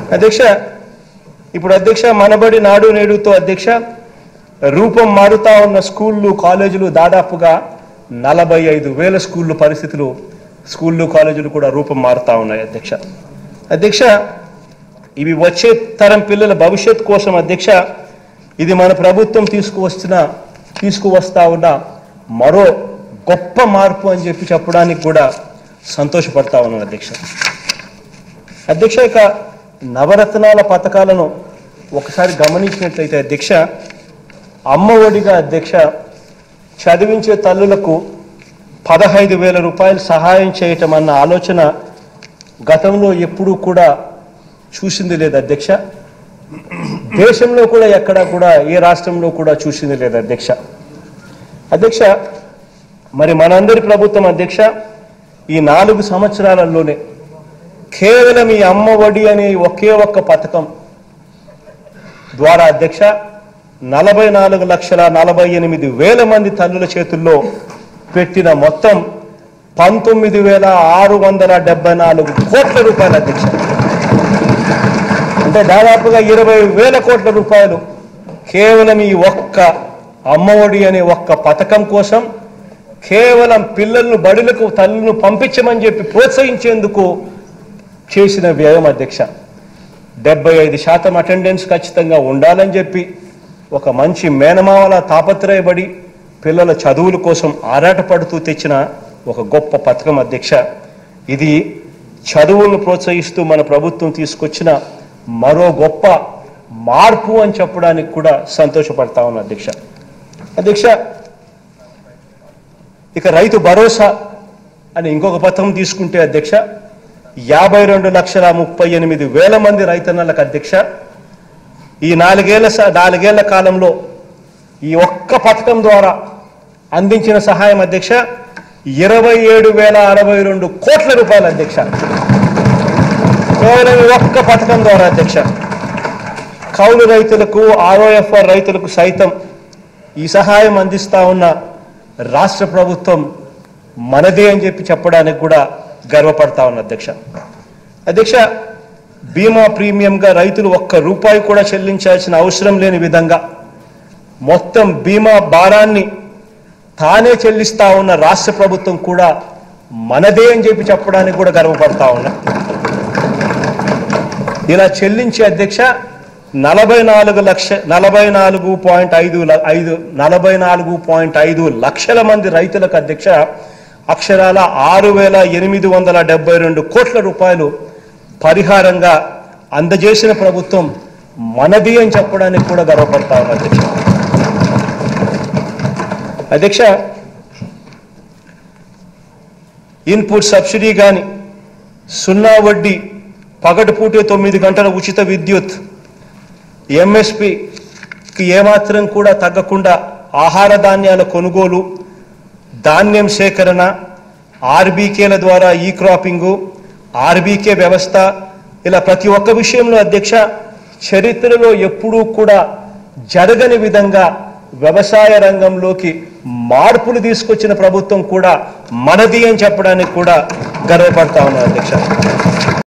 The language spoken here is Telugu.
అధ్యక్ష ఇప్పుడు అధ్యక్ష మనబడి నాడు నేడుతో అధ్యక్ష రూపం మారుతా ఉన్న స్కూళ్ళు కాలేజీలు దాదాపుగా నలభై ఐదు వేల స్కూళ్ళు పరిస్థితులు స్కూళ్ళు కాలేజీలు కూడా రూపం మారుతా ఉన్నాయి అధ్యక్ష అధ్యక్ష ఇవి వచ్చే తరం పిల్లల భవిష్యత్ కోసం అధ్యక్ష ఇది మన ప్రభుత్వం తీసుకువస్తున్న తీసుకువస్తా ఉన్న మరో గొప్ప మార్పు అని చెప్పి చెప్పడానికి కూడా సంతోషపడతా ఉన్నాను అధ్యక్ష అధ్యక్ష ఇక నవరత్నాల పథకాలను ఒకసారి గమనించినట్లయితే అధ్యక్ష అమ్మ ఒడిగా అధ్యక్ష చదివించే తల్లులకు పదహైదు వేల రూపాయలు సహాయం చేయటం అన్న ఆలోచన గతంలో ఎప్పుడూ కూడా చూసింది లేదు అధ్యక్ష దేశంలో కూడా ఎక్కడా కూడా ఏ రాష్ట్రంలో కూడా చూసింది లేదు అధ్యక్ష అధ్యక్ష మరి మనందరి ప్రభుత్వం అధ్యక్ష ఈ నాలుగు సంవత్సరాలలోనే కేవలం ఈ అమ్మ ఒడి అనే ఒకే ఒక్క పథకం ద్వారా అధ్యక్ష నలభై నాలుగు లక్షల నలభై ఎనిమిది వేల మంది తల్లుల చేతుల్లో పెట్టిన మొత్తం పంతొమ్మిది వేల ఆరు వందల డెబ్బై నాలుగు కోట్ల రూపాయలు అధ్యక్ష అంటే దాదాపుగా ఇరవై వేల కోట్ల రూపాయలు కేవలం ఈ ఒక్క అమ్మఒడి అనే ఒక్క పథకం కోసం కేవలం పిల్లలను బడులకు తల్లులను పంపించమని చెప్పి ప్రోత్సహించేందుకు చేసిన వ్యయం అధ్యక్ష డెబ్బై ఐదు శాతం అటెండెన్స్ ఖచ్చితంగా ఉండాలని చెప్పి ఒక మంచి మేనమావల తాపత్రయపడి పిల్లల చదువుల కోసం ఆరాటపడుతూ తెచ్చిన ఒక గొప్ప పథకం అధ్యక్ష ఇది చదువులను ప్రోత్సహిస్తూ మన ప్రభుత్వం తీసుకొచ్చిన మరో గొప్ప మార్పు అని చెప్పడానికి కూడా సంతోషపడతా ఉన్నా అధ్యక్ష అధ్యక్ష ఇక రైతు భరోసా అని ఇంకొక పథకం తీసుకుంటే అధ్యక్ష యాభై రెండు లక్షల ముప్పై ఎనిమిది వేల మంది రైతన్నలకు అధ్యక్ష ఈ నాలుగేళ్ల స- నాలుగేళ్ల కాలంలో ఈ ఒక్క పథకం ద్వారా అందించిన సహాయం అధ్యక్ష ఇరవై ఏడు వేల అరవై రెండు కోట్ల రూపాయలు అధ్యక్ష కేవలం ఈ ఒక్క పథకం ద్వారా అధ్యక్ష కౌలు రైతులకు ఆర్ఓఎఫ్ఆర్ రైతులకు సైతం ఈ సహాయం అందిస్తా ఉన్న రాష్ట్ర ప్రభుత్వం మనదే అని చెప్పి చెప్పడానికి కూడా గర్వపడతా ఉన్న అధ్యక్ష అధ్యక్ష బీమా ప్రీమియంగా రైతులు ఒక్క రూపాయి కూడా చెల్లించాల్సిన అవసరం లేని విధంగా మొత్తం బీమా భారాన్ని తానే చెల్లిస్తా ఉన్న రాష్ట్ర ప్రభుత్వం కూడా మనదే అని చెప్పి చెప్పడానికి కూడా గర్వపడతా ఉన్నా ఇలా చెల్లించే అధ్యక్ష నలభై నాలుగు లక్ష నలభై నాలుగు పాయింట్ ఐదు ల- ఐదు నలభై నాలుగు పాయింట్ ఐదు లక్షల మంది రైతులకు అధ్యక్ష అక్షరాల ఆరు వేల ఎనిమిది వందల డెబ్బై రెండు కోట్ల రూపాయలు పరిహారంగా అందజేసిన ప్రభుత్వం మనది అని చెప్పడానికి కూడా గర్వపడతా ఉన్నా అధ్యక్ష అధ్యక్ష ఇన్పుట్ సబ్సిడీ కానీ సున్నా వడ్డీ పగటిపూటే తొమ్మిది గంటల ఉచిత విద్యుత్ ఎంఎస్పికి ఏమాత్రం కూడా తగ్గకుండా ఆహార ధాన్యాల కొనుగోలు ధాన్యం సేకరణ ఆర్బీకేల ద్వారా ఈ క్రాపింగు ఆర్బీకే వ్యవస్థ ఇలా ప్రతి ఒక్క విషయంలో అధ్యక్ష చరిత్రలో ఎప్పుడూ కూడా జరగని విధంగా వ్యవసాయ రంగంలోకి మార్పులు తీసుకొచ్చిన ప్రభుత్వం కూడా మనది అని చెప్పడానికి కూడా గర్వపడతా ఉన్నారు అధ్యక్ష